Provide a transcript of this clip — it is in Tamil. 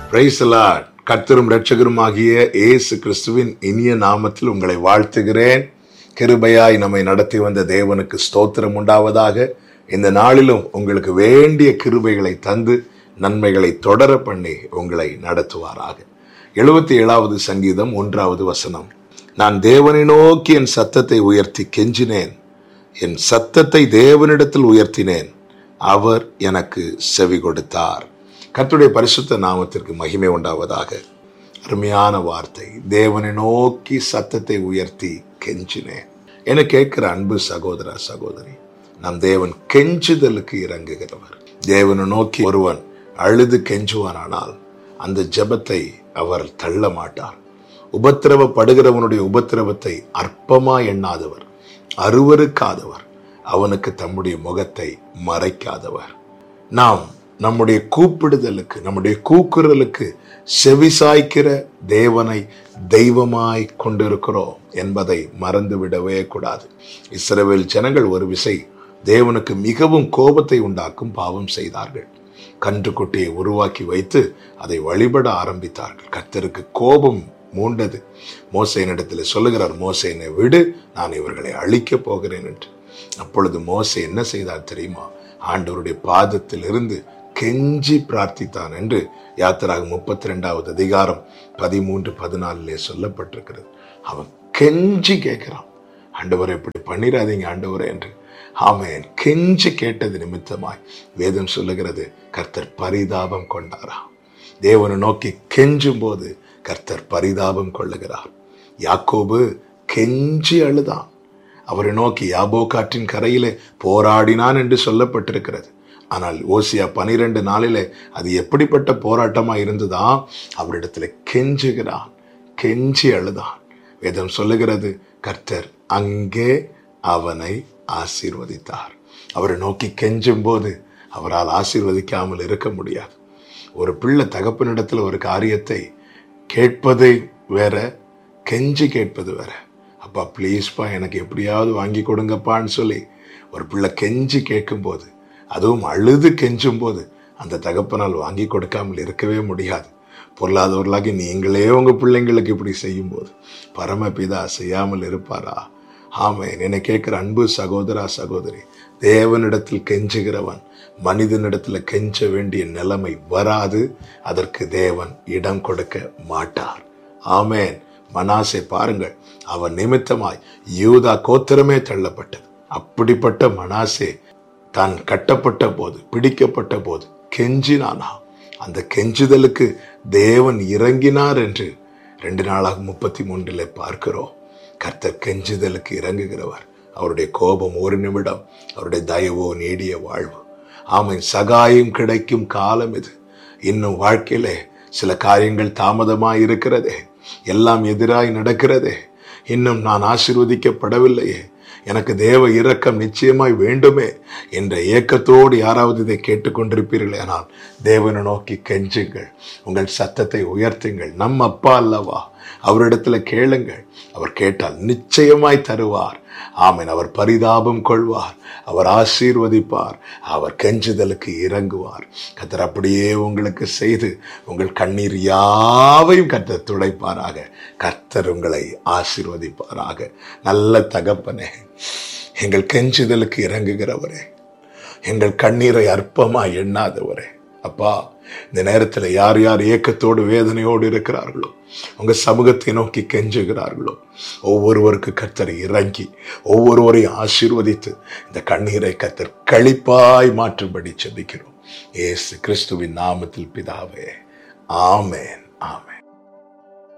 பிரைசலாட் கர்த்தரும் இரட்சகருமாகிய இயேசு கிறிஸ்துவின் இனிய நாமத்தில் உங்களை வாழ்த்துகிறேன் கிருபையாய் நம்மை நடத்தி வந்த தேவனுக்கு ஸ்தோத்திரம் உண்டாவதாக இந்த நாளிலும் உங்களுக்கு வேண்டிய கிருபைகளை தந்து நன்மைகளை தொடர பண்ணி உங்களை நடத்துவாராக எழுபத்தி ஏழாவது சங்கீதம் ஒன்றாவது வசனம் நான் தேவனை நோக்கி என் சத்தத்தை உயர்த்தி கெஞ்சினேன் என் சத்தத்தை தேவனிடத்தில் உயர்த்தினேன் அவர் எனக்கு செவி கொடுத்தார் கர்த்தருடைய பரிசுத்த நாமத்திற்கு மகிமை உண்டாவதாக அருமையான வார்த்தை தேவனை நோக்கி சத்தத்தை உயர்த்தி கெஞ்சினேன் என கேட்கிற அன்பு சகோதர சகோதரி நம் தேவன் கெஞ்சுதலுக்கு இறங்குகிறவர் தேவனை நோக்கி ஒருவன் அழுது கெஞ்சுவானானால் அந்த ஜெபத்தை அவர் தள்ள மாட்டார் உபத்திரவப்படுகிறவனுடைய உபத்திரவத்தை அற்பமா எண்ணாதவர் அருவருக்காதவர் அவனுக்கு தம்முடைய முகத்தை மறைக்காதவர் நாம் நம்முடைய கூப்பிடுதலுக்கு நம்முடைய கூக்குரலுக்கு செவிசாய்க்கிற தேவனை தெய்வமாய் கொண்டிருக்கிறோம் என்பதை மறந்துவிடவே கூடாது இஸ்ரவேல் ஜனங்கள் ஒரு விசை தேவனுக்கு மிகவும் கோபத்தை உண்டாக்கும் பாவம் செய்தார்கள் கன்றுக்குட்டியை உருவாக்கி வைத்து அதை வழிபட ஆரம்பித்தார்கள் கர்த்தருக்கு கோபம் மூண்டது மோசையினிடத்தில் சொல்லுகிறார் மோசையினை விடு நான் இவர்களை அழிக்கப் போகிறேன் என்று அப்பொழுது மோசை என்ன செய்தார் தெரியுமா ஆண்டவருடைய பாதத்தில் இருந்து கெஞ்சி பிரார்த்தித்தான் என்று யாத்திராக முப்பத்தி ரெண்டாவது அதிகாரம் பதிமூன்று பதினாலிலே சொல்லப்பட்டிருக்கிறது அவன் கெஞ்சி கேட்கிறான் ஆண்டவரை இப்படி பண்ணிடாதீங்க ஆண்டவரே என்று ஆமேன் கெஞ்சி கேட்டது நிமித்தமாய் வேதம் சொல்லுகிறது கர்த்தர் பரிதாபம் கொண்டாரா தேவனை நோக்கி கெஞ்சும் போது கர்த்தர் பரிதாபம் கொள்ளுகிறார் யாக்கோபு கெஞ்சி அழுதான் அவரை நோக்கி யாபோ காற்றின் கரையிலே போராடினான் என்று சொல்லப்பட்டிருக்கிறது ஆனால் ஓசியா பனிரெண்டு நாளிலே அது எப்படிப்பட்ட போராட்டமா இருந்ததா அவரிடத்துல கெஞ்சுகிறான் கெஞ்சி அழுதான் வேதம் சொல்லுகிறது கர்த்தர் அங்கே அவனை ஆசீர்வதித்தார் அவரை நோக்கி கெஞ்சும் போது அவரால் ஆசீர்வதிக்காமல் இருக்க முடியாது ஒரு பிள்ளை தகப்பனிடத்தில் ஒரு காரியத்தை கேட்பதை வேற கெஞ்சி கேட்பது வேற அப்பா ப்ளீஸ்ப்பா எனக்கு எப்படியாவது வாங்கி கொடுங்கப்பான்னு சொல்லி ஒரு பிள்ளை கெஞ்சி கேட்கும்போது அதுவும் அழுது கெஞ்சும் போது அந்த தகப்பனால் வாங்கி கொடுக்காமல் இருக்கவே முடியாது பொருளாதவர்களாகி நீங்களே உங்க பிள்ளைங்களுக்கு இப்படி செய்யும்போது பரமபிதா செய்யாமல் இருப்பாரா ஆமே என்னை கேட்கிற அன்பு சகோதரா சகோதரி தேவனிடத்தில் கெஞ்சுகிறவன் மனிதனிடத்தில் கெஞ்ச வேண்டிய நிலைமை வராது அதற்கு தேவன் இடம் கொடுக்க மாட்டார் ஆமேன் மனாசை பாருங்கள் அவன் நிமித்தமாய் யூதா கோத்திரமே தள்ளப்பட்டது அப்படிப்பட்ட மனாசே தான் கட்டப்பட்ட போது பிடிக்கப்பட்ட போது கெஞ்சினானா அந்த கெஞ்சுதலுக்கு தேவன் இறங்கினார் என்று ரெண்டு நாளாக முப்பத்தி மூன்றில் பார்க்கிறோம் கர்த்தர் கெஞ்சுதலுக்கு இறங்குகிறவர் அவருடைய கோபம் ஒரு நிமிடம் அவருடைய தயவோ நீடிய வாழ்வு ஆமை சகாயம் கிடைக்கும் காலம் இது இன்னும் வாழ்க்கையிலே சில காரியங்கள் தாமதமாய் இருக்கிறதே எல்லாம் எதிராய் நடக்கிறதே இன்னும் நான் ஆசிர்வதிக்கப்படவில்லையே எனக்கு தேவ இரக்கம் நிச்சயமாய் வேண்டுமே என்ற ஏக்கத்தோடு யாராவது இதை கேட்டுக்கொண்டிருப்பீர்களே ஆனால் தேவனை நோக்கி கெஞ்சுங்கள் உங்கள் சத்தத்தை உயர்த்துங்கள் நம் அப்பா அல்லவா அவரிடத்துல கேளுங்கள் அவர் கேட்டால் நிச்சயமாய் தருவார் ஆமன் அவர் பரிதாபம் கொள்வார் அவர் ஆசீர்வதிப்பார் அவர் கெஞ்சுதலுக்கு இறங்குவார் கத்தர் அப்படியே உங்களுக்கு செய்து உங்கள் கண்ணீர் யாவையும் கத்தர் துடைப்பாராக கர்த்தர் உங்களை ஆசீர்வதிப்பாராக நல்ல தகப்பனே எங்கள் கெஞ்சுதலுக்கு இறங்குகிறவரே எங்கள் கண்ணீரை அற்பமா எண்ணாதவரே அப்பா இந்த நேரத்தில் யார் யார் ஏக்கத்தோடு வேதனையோடு இருக்கிறார்களோ உங்க சமூகத்தை நோக்கி கெஞ்சுகிறார்களோ ஒவ்வொருவருக்கு கத்தர் இறங்கி ஒவ்வொருவரையும் ஆசீர்வதித்து இந்த கண்ணீரை கத்தர் கழிப்பாய் மாற்றும்படி செபிக்கிறோம் ஏசு கிறிஸ்துவின் நாமத்தில் பிதாவே ஆமேன் ஆமேன்